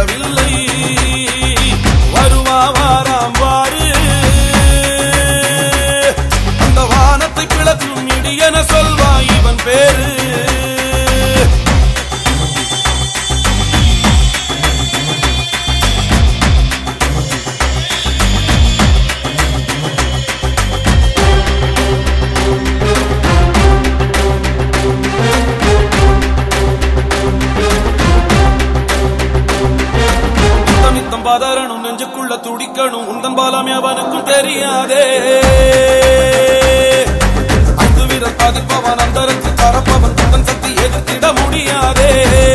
வரவில்லை வருவா வாராம் வாரு அந்த வானத்தை கிளக்கும் இடியென சொல்வா இவன் பேரு நித்தம் நித்தம் பதறணும் நெஞ்சுக்குள்ள துடிக்கணும் உந்தன் பாலம் எவனுக்கும் தெரியாதே ஐந்து வீரர் பதிப்பவன் அந்தரத்தில் பரப்பவன் தந்தன் சக்தி எதிர்த்திட முடியாதே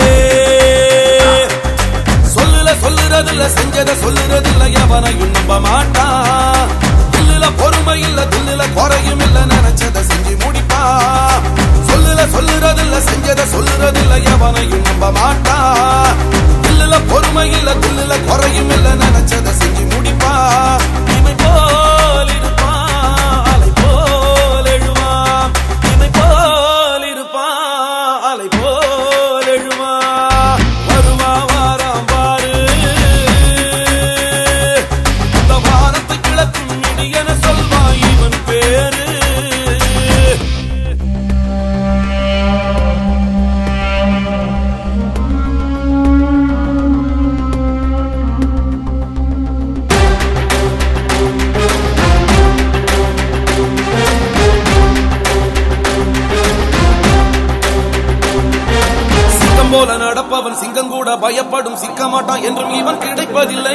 சொல்லுல சொல்லுறதில்ல செஞ்சத சொல்லுறதில்ல எவனையும் நம்ப மாட்டான் தில்லுல பொறுமை இல்ல தில்லுல குறையும் இல்ல நினைச்சத செஞ்சு முடிப்பா சொல்லுல சொல்லுறதில்ல செஞ்சத சொல்லுறதில்ல எவனையும் நம்ப மாட்டான் தில்லுல பொறுமை இல்ல தில்லுல குறையும் இல்ல நினைச்சத செஞ்சு முடிப்பா இமை போல் இருப்பான் அலை போல் எழுவான் இமை போல் இருப்பான் அலை போல் எழுவான் வருவா வாராம் பாரு இந்த வானத்தை கிளக்கும் இடியென சொல்வா இவன் பேரு சிங்கம் போல நடப்பவன் சிங்கம் கூட பயப்படும் சிக்க மாட்டான் என்றும் இவன் கிடைப்பதில்லை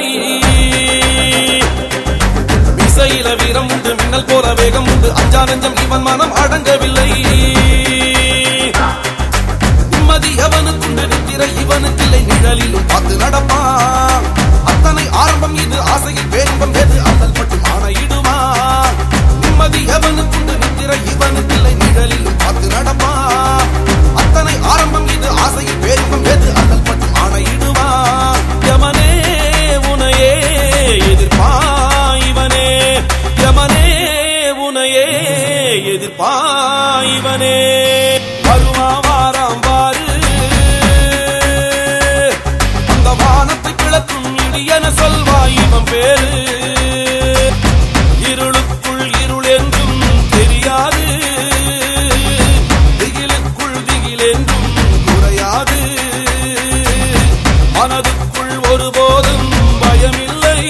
விசையில வீரம் உண்டு மின்னல் போல வேகம் உண்டு அஞ்சா நெஞ்சம் இவன் மனம் அடங்கவில்லை நிம்மதி அவனுக்குண்டு நித்திரை இவனுக்கில்லை நிழலிலும் பார்த்து நடப்பான் அத்தனை ஆரம்பம் இது ஆசையில் பேரின்பம் எது அல்லல் மட்டும் ஆணையிடுவான் நிம்மதி அவனுக்குண்டு நித்திரை இவனுக்கில்லை நிழலிலும் பார்த்து நடப்பான் அத்தனை ஆரம்பம் இது ஆசையில் பேரின்பம் எது அல்லல் மட்டும் ஆணையிடுவான் யமனே உனையே எதிர்ப்பான் இவனே யமனே உனையே எதிர்ப்பான் இவனே வருவா வாராம் பாரு அந்த வானத்தை கிளக்கும் இடியென சொல்வா இவன் பேரு இருளுக்குள் இருள் என்றும் தெரியாது திகிலுக்குள் திகில் என்றும் குறையாது மனதுக்குள் ஒருபோதும் பயமில்லை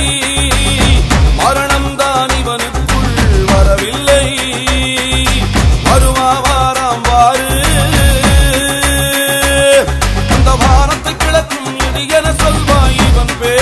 மரணம்தான் இவனுக்குள் வரவில்லை வருவா வாராம் வாரு அந்த வானத்தை கிளக்கும் இடியென சொல்வா இவன் பேரு